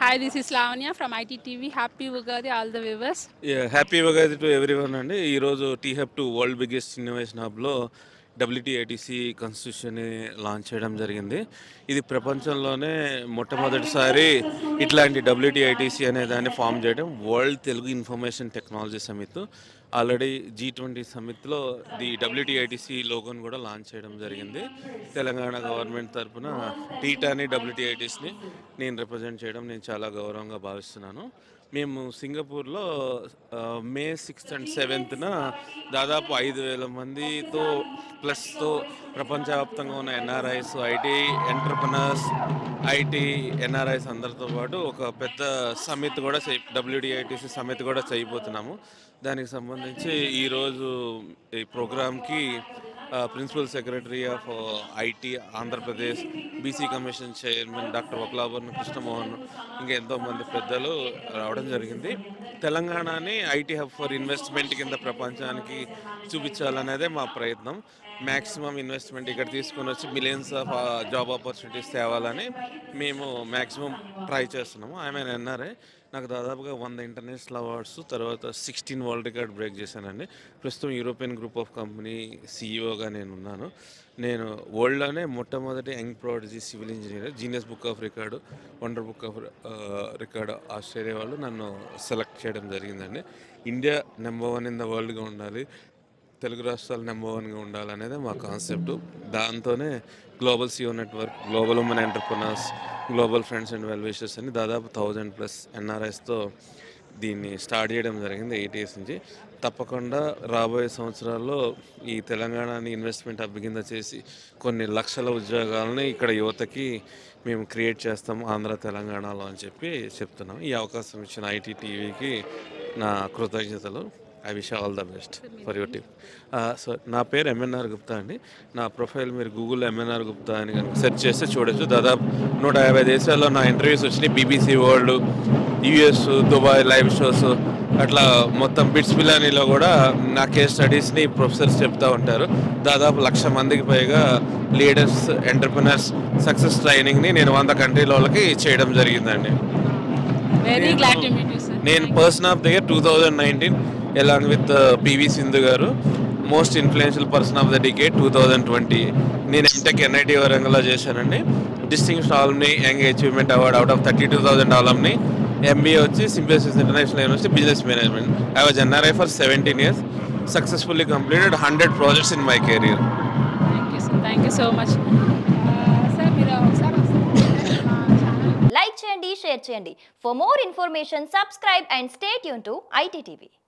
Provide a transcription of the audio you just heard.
Hi, this is Lavanya from ITTV. Happy Ugadi, all the viewers. Happy Ugadi to everyone అండి ఈరోజు T hub to world biggest innovation హబ్లో WTITC కాన్స్టిట్యూషన్ని launch చేయడం జరిగింది ఇది ప్రపంచంలోనే మొట్టమొదటిసారి ఇట్లాంటి డబ్ల్యూటీఐటీసీ అనే దాన్ని ఫామ్ చేయడం world Telugu information technology summit already G twenty సమిత్లో ది డబ్ల్యూటీఐటీసీ లోగోని కూడా లాంచ్ చేయడం జరిగింది తెలంగాణ గవర్నమెంట్ తరఫున టీటాని డబ్ల్యూటీఐటీస్ని నేను రిప్రజెంట్ చేయడం నేను చాలా గౌరవంగా భావిస్తున్నాను మేము సింగపూర్లో ఆ, మే సిక్స్త్ అండ్ సెవెంత్న దాదాపు ఐదు వేల మందితో ప్లస్తో ప్రపంచవ్యాప్తంగా ఉన్న NRIs IT entrepreneurs IT NRIs అందరితో పాటు ఒక పెద్ద సమిత్ కూడా చేయి డబ్ల్యూడిఐటీసీ సమిత్ కూడా చేయబోతున్నాము దానికి సంబంధించి ఈరోజు ఈ ప్రోగ్రామ్కి principal secretary of IT Andhra Pradesh BC commission chairman doctor Vakkalabharana Krishnamohan ఇంకా ఎంతోమంది పెద్దలు రావడం జరిగింది తెలంగాణని ఐటీ హబ్ ఫర్ ఇన్వెస్ట్మెంట్ కింద ప్రపంచానికి చూపించాలనేదే మా ప్రయత్నం మ్యాక్సిమం ఇన్వెస్ట్మెంట్ ఇక్కడ తీసుకొని వచ్చి మిలియన్స్ ఆఫ్ జాబ్ ఆపర్చునిటీస్ తేవాలని మేము మ్యాక్సిమం ట్రై చేస్తున్నాము ఐఎమ్ ఎన్ఆర్ఐ నాకు దాదాపుగా వంద ఇంటర్నేషనల్ అవార్డ్స్ తర్వాత సిక్స్టీన్ వరల్డ్ రికార్డ్ బ్రేక్ చేశానండి ప్రస్తుతం యూరోపియన్ గ్రూప్ ఆఫ్ కంపెనీ సీఈఓగా నేను ఉన్నాను నేను వరల్డ్లోనే మొట్టమొదటి young prodigy civil engineer genius book of record wonder book of record Australia వాళ్ళు నన్ను సెలెక్ట్ చేయడం జరిగిందండి India number one in the వరల్డ్గా ఉండాలి తెలుగు రాష్ట్రాలు నెంబర్ వన్గా ఉండాలనేది మా కాన్సెప్ట్ దాంతోనే global CEO network global women entrepreneurs global friends and well wishers అని దాదాపు థౌజండ్ ప్లస్ ఎన్ఆర్ఎస్తో దీన్ని స్టార్ట్ చేయడం జరిగింది ఎయిట్ ఇయర్స్ నుంచి తప్పకుండా రాబోయే సంవత్సరాల్లో ఈ తెలంగాణని ఇన్వెస్ట్మెంట్ హబ్ కింద చేసి కొన్ని లక్షల ఉద్యోగాలని ఇక్కడ యువతకి మేము క్రియేట్ చేస్తాం ఆంధ్ర తెలంగాణలో అని చెప్పి చెప్తున్నాం ఈ అవకాశం ఇచ్చిన ఐటీ టీవీకి నా కృతజ్ఞతలు I wish all the best for your team so నా పేరు ఎంఎన్ఆర్ గుప్తా అండి నా ప్రొఫైల్ మీరు గూగుల్ ఎంఎన్ఆర్ గుప్తా అని కనుక సెర్చ్ చేస్తే చూడొచ్చు దాదాపు నూట యాభై దేశాల్లో నా ఇంటర్వ్యూస్ వచ్చినాయి BBC world US Dubai live shows అట్లా మొత్తం బిట్స్ బిలానీలో కూడా నా కేస్ స్టడీస్ని ప్రొఫెసర్స్ చెప్తూ ఉంటారు దాదాపు లక్ష మందికి పైగా లీడర్స్ ఎంటర్ప్రినర్స్ సక్సెస్ ట్రైనింగ్ని నేను వంద కంట్రీల వాళ్ళకి చేయడం జరిగిందండి Very glad to meet you, sir. నేను person of the year two thousand nineteen along with PV Sindhu గారు most influential person of the decade two thousand twenty నేను ఎంటెక్ ఎన్ఐటి వరంగల్లో చేశానండి distinguished alumni young achievement award out of thirty two thousand alumni MBA వచ్చి Symbiosis International University business management I was NRI for seventeen years successfully completed hundred projects in my career Thank you, sir. Thank you so much. Uh, sir, మీరు ఒకసారి వస్తే మా channel like చేయండి share చేయండి for more information subscribe and stay tune to ITTV